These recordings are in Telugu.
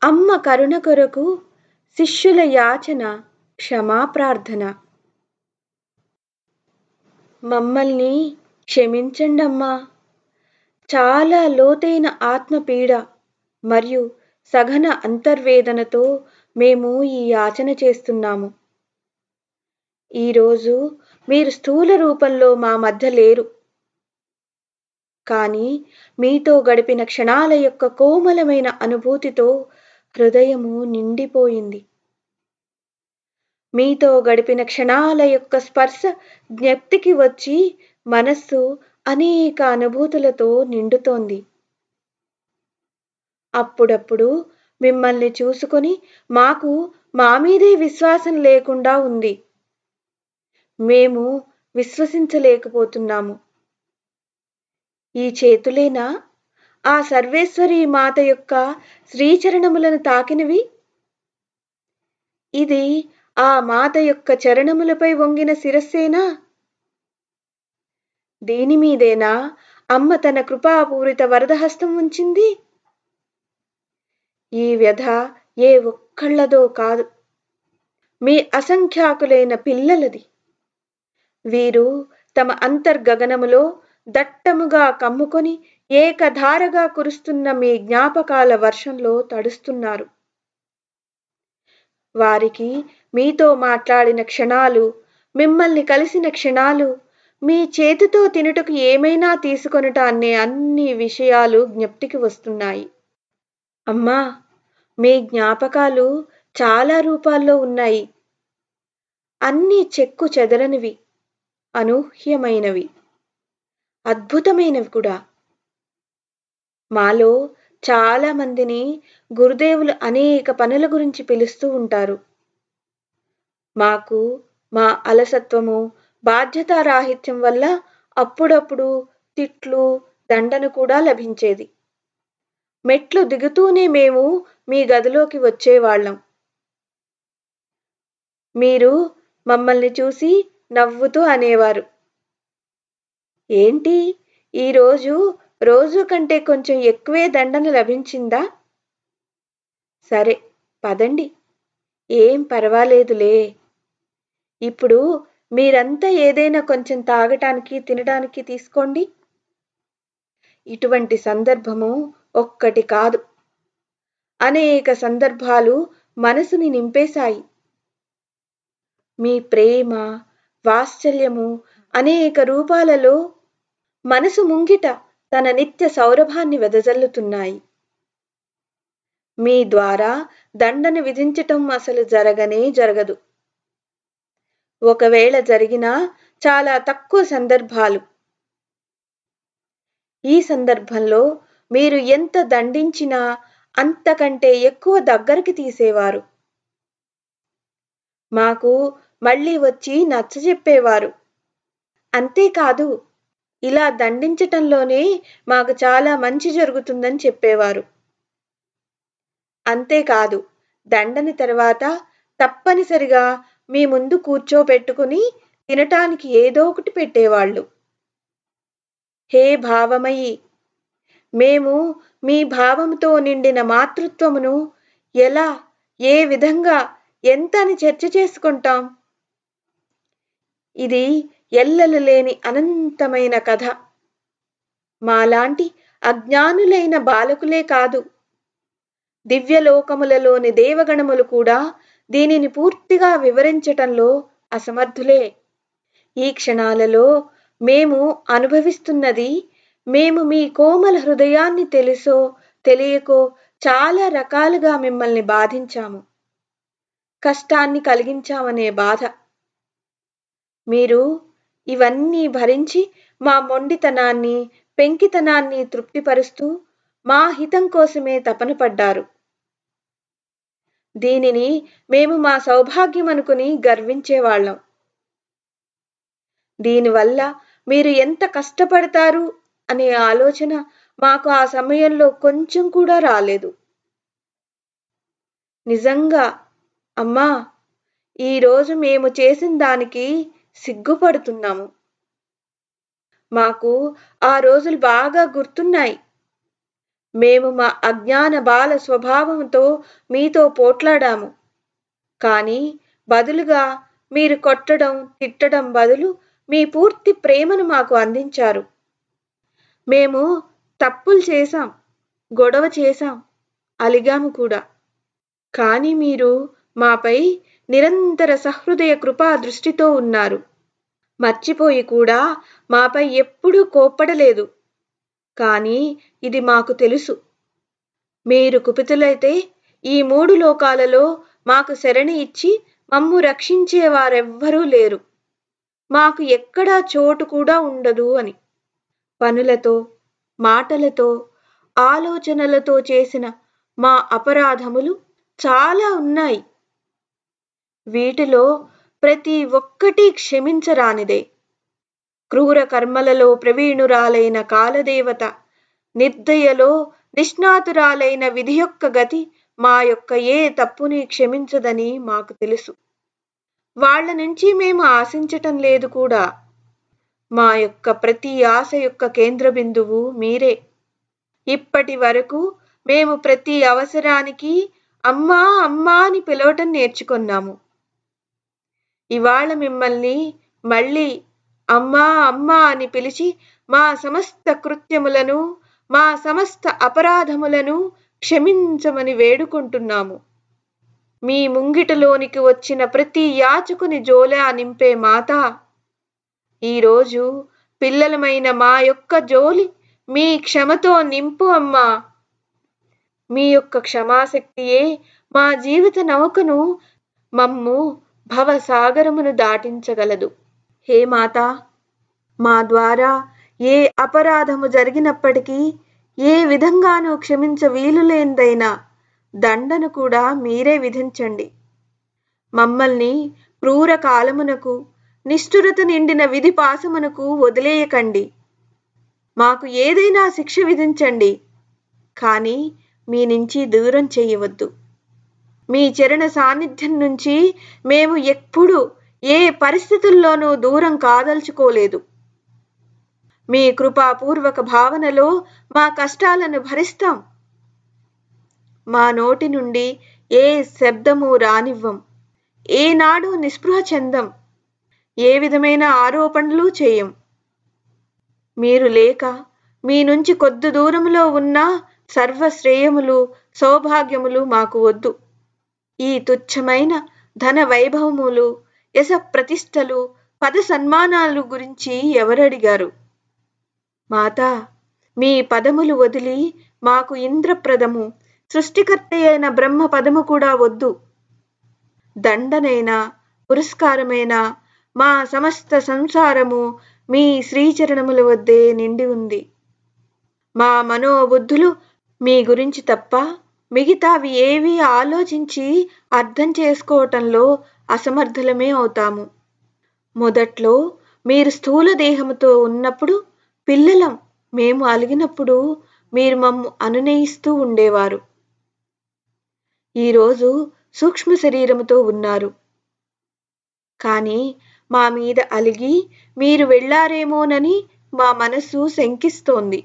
అమ్మ కరుణ కొరకు శిష్యుల యాచన క్షమాప్రార్థన మమ్మల్ని క్షమించండమ్మా చాలా లోతైన ఆత్మపీడ మరియు సఘన అంతర్వేదనతో మేము ఈ యాచన చేస్తున్నాము ఈరోజు మీరు స్థూల రూపంలో మా మధ్య లేరు కానీ మీతో గడిపిన క్షణాల యొక్క కోమలమైన అనుభూతితో హృదయము నిండిపోయింది మీతో గడిపిన క్షణాల యొక్క స్పర్శ జ్ఞప్తికి వచ్చి మనస్సు అనేక అనుభూతులతో నిండుతోంది అప్పుడప్పుడు మిమ్మల్ని చూసుకొని మాకు మా మీదే విశ్వాసం లేకుండా ఉంది మేము విశ్వసించలేకపోతున్నాము ఈ చేతులేనా ఆ సర్వేశ్వరి మాత యొక్క శ్రీచరణములను తాకినవి ఇది ఆ మాత యొక్క చరణములపై వంగిన శిరస్సేనా దీని మీదేనా అమ్మ తన కృపాపూరిత వరదహస్తం ఉంచింది ఈ వ్యధ ఏ ఒక్కళ్ళదో కాదు మీ అసంఖ్యాకులైన పిల్లలది వీరు తమ అంతర్గగనములో దట్టముగా కమ్ముకొని ఏకధారగా కురుస్తున్న మీ జ్ఞాపకాల వర్షంలో తడుస్తున్నారు వారికి మీతో మాట్లాడిన క్షణాలు మిమ్మల్ని కలిసిన క్షణాలు మీ చేతితో తినుటకు ఏమైనా తీసుకొనుట అనే అన్ని విషయాలు జ్ఞప్తికి వస్తున్నాయి అమ్మా మీ జ్ఞాపకాలు చాలా రూపాల్లో ఉన్నాయి అన్నీ చెక్కు చెదరనివి అనూహ్యమైనవి అద్భుతమైనవి కూడా మాలో చాలా మందిని గురుదేవులు అనేక పనుల గురించి పిలుస్తూ ఉంటారు మాకు మా అలసత్వము బాధ్యతారాహిత్యం వల్ల అప్పుడప్పుడు తిట్లు దండన కూడా లభించేది మెట్లు దిగుతూనే మేము మీ గదిలోకి వచ్చేవాళ్ళం మీరు మమ్మల్ని చూసి నవ్వుతూ అనేవారు ఏంటి ఈరోజు రోజు కంటే కొంచెం ఎక్కువే దండన లభించిందా సరే పదండి ఏం పర్వాలేదులే ఇప్పుడు మీరంతా ఏదైనా కొంచెం తాగటానికి తినడానికి తీసుకోండి ఇటువంటి సందర్భము ఒక్కటి కాదు అనేక సందర్భాలు మనసుని నింపేశాయి మీ ప్రేమ వాత్సల్యము అనేక రూపాలలో మనసు ముంగిట తన నిత్య సౌరభాన్ని వెదజల్లుతున్నాయి మీ ద్వారా దండన విధించటం అసలు జరగనే జరగదు ఒకవేళ జరిగినా చాలా తక్కువ సందర్భాలు ఈ సందర్భంలో మీరు ఎంత దండించినా అంతకంటే ఎక్కువ దగ్గరికి తీసేవారు మాకు మళ్ళీ వచ్చి నచ్చజెప్పేవారు అంతేకాదు ఇలా దండించటంలోనే మాకు చాలా మంచి జరుగుతుందని చెప్పేవారు అంతేకాదు దండని తర్వాత తప్పనిసరిగా మీ ముందు కూర్చోబెట్టుకుని తినటానికి ఏదో ఒకటి పెట్టేవాళ్ళు హే భావమయి మేము మీ భావంతో నిండిన మాతృత్వమును ఎలా ఏ విధంగా ఎంత అని చర్చ చేసుకుంటాం ఇది ఎల్లలు లేని అనంతమైన కథ మాలాంటి అజ్ఞానులైన బాలకులే కాదు దివ్యలోకములలోని దేవగణములు కూడా దీనిని పూర్తిగా వివరించటంలో అసమర్థులే ఈ క్షణాలలో మేము అనుభవిస్తున్నది మేము మీ కోమల హృదయాన్ని తెలుసో తెలియకో చాలా రకాలుగా మిమ్మల్ని బాధించాము కష్టాన్ని కలిగించామనే బాధ మీరు ఇవన్నీ భరించి మా మొండితనాన్ని పెంకితనాన్ని తృప్తిపరుస్తూ మా హితం కోసమే తపన పడ్డారు దీనిని మేము మా సౌభాగ్యం అనుకుని గర్వించేవాళ్ళం దీనివల్ల మీరు ఎంత కష్టపడతారు అనే ఆలోచన మాకు ఆ సమయంలో కొంచెం కూడా రాలేదు నిజంగా అమ్మా ఈరోజు మేము చేసిన దానికి సిగ్గుపడుతున్నాము మాకు ఆ రోజులు బాగా గుర్తున్నాయి మేము మా అజ్ఞాన బాల స్వభావంతో మీతో పోట్లాడాము కానీ బదులుగా మీరు కొట్టడం తిట్టడం బదులు మీ పూర్తి ప్రేమను మాకు అందించారు మేము తప్పులు చేశాం గొడవ చేశాం అలిగాము కూడా కానీ మీరు మాపై నిరంతర సహృదయ కృపా దృష్టితో ఉన్నారు మర్చిపోయి కూడా మాపై ఎప్పుడూ కోప్పడలేదు కానీ ఇది మాకు తెలుసు మీరు కుపితులైతే ఈ మూడు లోకాలలో మాకు శరణి ఇచ్చి మమ్ము రక్షించేవారెవ్వరూ లేరు మాకు ఎక్కడా చోటు కూడా ఉండదు అని పనులతో మాటలతో ఆలోచనలతో చేసిన మా అపరాధములు చాలా ఉన్నాయి వీటిలో ప్రతి ఒక్కటి క్షమించరానిదే క్రూర కర్మలలో ప్రవీణురాలైన కాలదేవత నిర్దయలో నిష్ణాతురాలైన విధి యొక్క గతి మా యొక్క ఏ తప్పుని క్షమించదని మాకు తెలుసు వాళ్ళ నుంచి మేము ఆశించటం లేదు కూడా మా యొక్క ప్రతి ఆశ యొక్క కేంద్ర బిందువు మీరే ఇప్పటి వరకు మేము ప్రతి అవసరానికి అమ్మా అమ్మా అని పిలవటం నేర్చుకున్నాము ఇవాళ మిమ్మల్ని మళ్ళీ అమ్మా అమ్మా అని పిలిచి మా సమస్త కృత్యములను మా సమస్త అపరాధములను క్షమించమని వేడుకుంటున్నాము మీ ముంగిటలోనికి వచ్చిన ప్రతి యాచకుని జోలా నింపే మాత ఈరోజు పిల్లలమైన మా యొక్క జోలి మీ క్షమతో నింపు అమ్మా మీ యొక్క క్షమాశక్తియే మా జీవిత నౌకను మమ్ము భవసాగరమును దాటించగలదు హే మాత మా ద్వారా ఏ అపరాధము జరిగినప్పటికీ ఏ విధంగానూ క్షమించ వీలులేందైనా దండను కూడా మీరే విధించండి మమ్మల్ని క్రూర కాలమునకు నిష్ఠురత నిండిన విధి పాసమునకు వదిలేయకండి మాకు ఏదైనా శిక్ష విధించండి కానీ మీ నుంచి దూరం చేయవద్దు మీ చరణ సాన్నిధ్యం నుంచి మేము ఎప్పుడు ఏ పరిస్థితుల్లోనూ దూరం కాదలుచుకోలేదు మీ కృపాపూర్వక భావనలో మా కష్టాలను భరిస్తాం మా నోటి నుండి ఏ శబ్దము రానివ్వం ఏనాడు నిస్పృహ చెందం ఏ విధమైన ఆరోపణలు చేయం మీరు లేక మీ నుంచి కొద్ది దూరంలో ఉన్న సర్వశ్రేయములు సౌభాగ్యములు మాకు వద్దు ఈ తుచ్చమైన ధన వైభవములు యశ ప్రతిష్టలు పద సన్మానాలు గురించి ఎవరడిగారు మాతా మీ పదములు వదిలి మాకు ఇంద్రప్రదము సృష్టికర్త అయిన బ్రహ్మ పదము కూడా వద్దు దండనైనా పురస్కారమైన మా సమస్త సంసారము మీ శ్రీచరణముల వద్దే నిండి ఉంది మా మనోబుద్ధులు మీ గురించి తప్ప మిగతావి ఏవి ఆలోచించి అర్థం చేసుకోవటంలో అసమర్థులమే అవుతాము మొదట్లో మీరు స్థూల దేహముతో ఉన్నప్పుడు పిల్లలం మేము అలిగినప్పుడు మీరు మమ్ము అనునయిస్తూ ఉండేవారు ఈరోజు సూక్ష్మ శరీరముతో ఉన్నారు కానీ మా మీద అలిగి మీరు వెళ్ళారేమోనని మా మనసు శంకిస్తోంది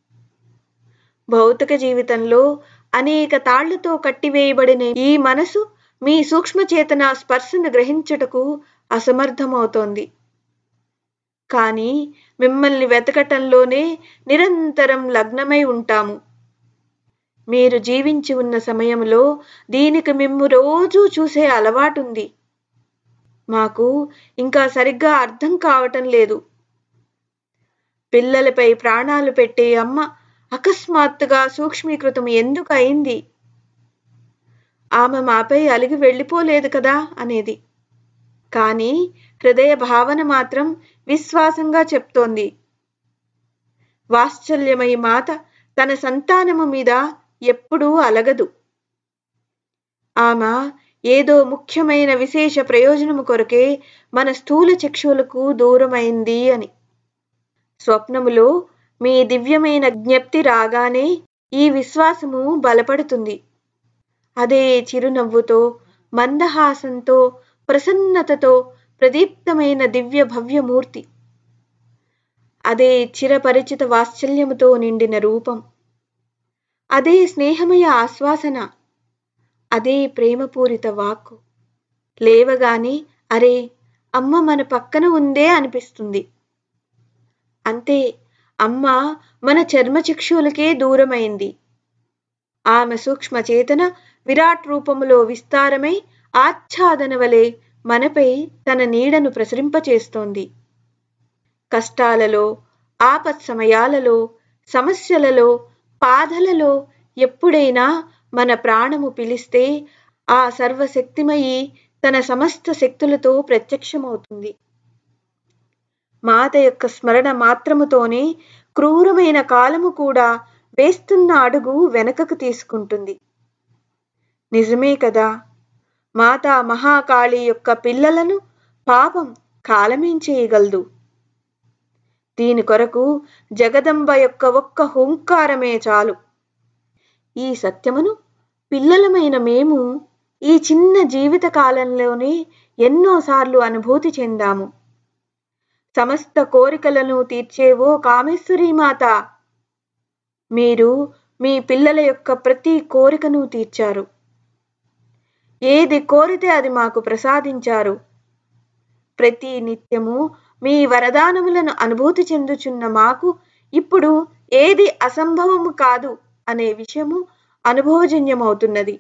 భౌతిక జీవితంలో అనేక తాళ్లతో కట్టివేయబడిన ఈ మనసు మీ సూక్ష్మచేతన స్పర్శను గ్రహించుటకు అసమర్థమవుతోంది కానీ మిమ్మల్ని వెతకటంలోనే నిరంతరం లగ్నమై ఉంటాము మీరు జీవించి ఉన్న సమయంలో దీనికి మిమ్ము రోజూ చూసే అలవాటుంది మాకు ఇంకా సరిగ్గా అర్థం కావటం లేదు పిల్లలపై ప్రాణాలు పెట్టే అమ్మ అకస్మాత్తుగా సూక్ష్మీకృతం ఎందుకు అయింది ఆమె మాపై అలిగి వెళ్ళిపోలేదు కదా అనేది కానీ హృదయ భావన మాత్రం విశ్వాసంగా చెప్తోంది వాత్సల్యమై మాత తన సంతానము మీద ఎప్పుడూ అలగదు ఆమె ఏదో ముఖ్యమైన విశేష ప్రయోజనము కొరకే మన స్థూల చక్షువులకు దూరమైంది అని స్వప్నములో మీ దివ్యమైన జ్ఞప్తి రాగానే ఈ విశ్వాసము బలపడుతుంది అదే చిరునవ్వుతో మందహాసంతో ప్రసన్నతతో ప్రదీప్తమైన దివ్య భవ్యమూర్తి అదే చిరపరిచిత వాత్సల్యముతో నిండిన రూపం అదే స్నేహమయ ఆశ్వాసన అదే ప్రేమపూరిత వాక్కు లేవగానే అరే అమ్మ మన పక్కన ఉందే అనిపిస్తుంది అంతే అమ్మ మన చర్మచక్షులకే దూరమైంది ఆమె సూక్ష్మ చేతన విరాట్ రూపములో విస్తారమై ఆచ్ఛాదన వలె మనపై తన నీడను ప్రసరింపచేస్తోంది కష్టాలలో ఆపత్ సమయాలలో సమస్యలలో బాధలలో ఎప్పుడైనా మన ప్రాణము పిలిస్తే ఆ సర్వశక్తిమయి తన సమస్త శక్తులతో ప్రత్యక్షమవుతుంది మాత యొక్క స్మరణ మాత్రముతోనే క్రూరమైన కాలము కూడా వేస్తున్న అడుగు వెనకకు తీసుకుంటుంది నిజమే కదా మాతా మహాకాళి యొక్క పిల్లలను పాపం కాలమేం చేయగలదు దీని కొరకు జగదంబ యొక్క ఒక్క హుంకారమే చాలు ఈ సత్యమును పిల్లలమైన మేము ఈ చిన్న జీవిత కాలంలోనే ఎన్నోసార్లు అనుభూతి చెందాము సమస్త కోరికలను తీర్చేవో కామేశ్వరీ మాత మీరు మీ పిల్లల యొక్క ప్రతి కోరికను తీర్చారు ఏది కోరితే అది మాకు ప్రసాదించారు ప్రతి నిత్యము మీ వరదానములను అనుభూతి చెందుచున్న మాకు ఇప్పుడు ఏది అసంభవము కాదు అనే విషయము అనుభవజన్యమవుతున్నది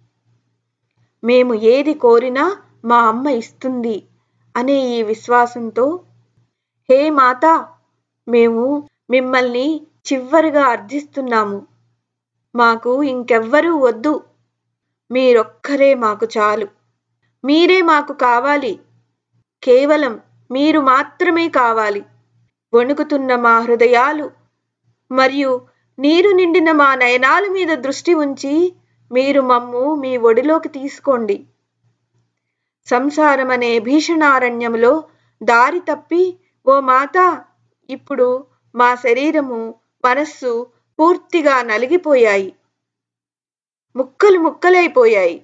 మేము ఏది కోరినా మా అమ్మ ఇస్తుంది అనే ఈ విశ్వాసంతో హే మాత మేము మిమ్మల్ని చివరిగా అర్థిస్తున్నాము మాకు ఇంకెవ్వరూ వద్దు మీరొక్కరే మాకు చాలు మీరే మాకు కావాలి కేవలం మీరు మాత్రమే కావాలి వణుకుతున్న మా హృదయాలు మరియు నీరు నిండిన మా నయనాల మీద దృష్టి ఉంచి మీరు మమ్ము మీ ఒడిలోకి తీసుకోండి సంసారమనే భీషణారణ్యములో దారి తప్పి ఓ మాత ఇప్పుడు మా శరీరము మనస్సు పూర్తిగా నలిగిపోయాయి ముక్కలు ముక్కలైపోయాయి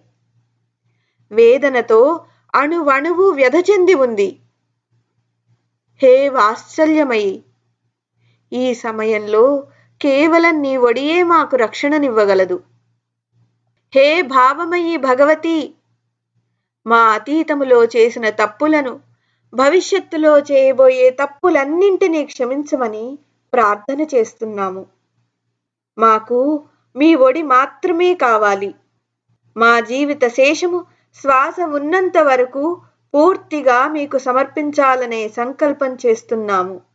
వేదనతో అణువణువు వ్యధ చెంది ఉంది హే వాత్సల్యమయి ఈ సమయంలో కేవలం నీ ఒడియే మాకు రక్షణనివ్వగలదు హే భావమయి భగవతి మా అతీతములో చేసిన తప్పులను భవిష్యత్తులో చేయబోయే తప్పులన్నింటినీ క్షమించమని ప్రార్థన చేస్తున్నాము మాకు మీ ఒడి మాత్రమే కావాలి మా జీవిత శేషము శ్వాస ఉన్నంత వరకు పూర్తిగా మీకు సమర్పించాలనే సంకల్పం చేస్తున్నాము